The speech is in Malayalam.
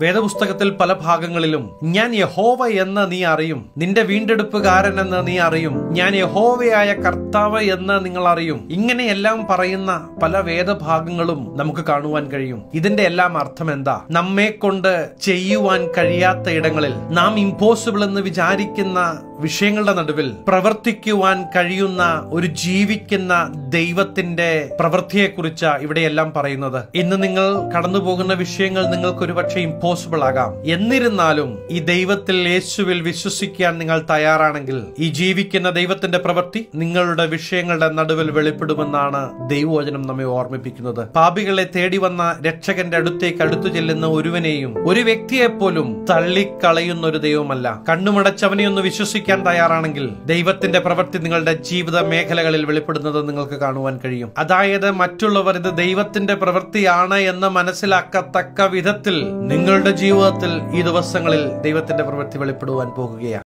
വേദപുസ്തകത്തിൽ പല ഭാഗങ്ങളിലും ഞാൻ യഹോവ എന്ന് നീ അറിയും നിന്റെ വീണ്ടെടുപ്പുകാരൻ എന്ന് നീ അറിയും ഞാൻ യഹോവയായ കർത്താവ് എന്ന് നിങ്ങൾ അറിയും ഇങ്ങനെയെല്ലാം പറയുന്ന പല വേദഭാഗങ്ങളും നമുക്ക് കാണുവാൻ കഴിയും ഇതിന്റെ എല്ലാം അർത്ഥം എന്താ നമ്മെ കൊണ്ട് ചെയ്യുവാൻ കഴിയാത്ത ഇടങ്ങളിൽ നാം ഇമ്പോസിബിൾ എന്ന് വിചാരിക്കുന്ന വിഷയങ്ങളുടെ നടുവിൽ പ്രവർത്തിക്കുവാൻ കഴിയുന്ന ഒരു ജീവിക്കുന്ന ദൈവത്തിന്റെ പ്രവൃത്തിയെക്കുറിച്ച് ഇവിടെയെല്ലാം പറയുന്നത് ഇന്ന് നിങ്ങൾ കടന്നു പോകുന്ന വിഷയങ്ങൾ നിങ്ങൾക്ക് ഒരുപക്ഷെ ഇമ്പോസിബിൾ ആകാം എന്നിരുന്നാലും ഈ ദൈവത്തിൽ യേശുവിൽ വിശ്വസിക്കാൻ നിങ്ങൾ തയ്യാറാണെങ്കിൽ ഈ ജീവിക്കുന്ന ദൈവത്തിന്റെ പ്രവൃത്തി നിങ്ങളുടെ വിഷയങ്ങളുടെ നടുവിൽ വെളിപ്പെടുമെന്നാണ് ദൈവവചനം നമ്മെ ഓർമ്മിപ്പിക്കുന്നത് പാപികളെ തേടി വന്ന രക്ഷകന്റെ അടുത്തേക്ക് അടുത്തു ചെല്ലുന്ന ഒരുവനെയും ഒരു വ്യക്തിയെപ്പോലും തള്ളിക്കളയുന്ന ഒരു ദൈവമല്ല കണ്ണുമടച്ചവനെ ഒന്ന് വിശ്വസിക്കാൻ തയ്യാറാണെങ്കിൽ ദൈവത്തിന്റെ പ്രവൃത്തി നിങ്ങളുടെ ജീവിത മേഖലകളിൽ വെളിപ്പെടുന്നത് നിങ്ങൾക്ക് കാണുവാൻ കഴിയും അതായത് മറ്റുള്ളവർ ഇത് ദൈവത്തിന്റെ പ്രവൃത്തിയാണ് എന്ന് മനസ്സിലാക്കത്തക്ക വിധത്തിൽ നിങ്ങളുടെ ജീവിതത്തിൽ ഈ ദിവസങ്ങളിൽ ദൈവത്തിന്റെ പ്രവൃത്തി വെളിപ്പെടുവാൻ പോകുകയാണ്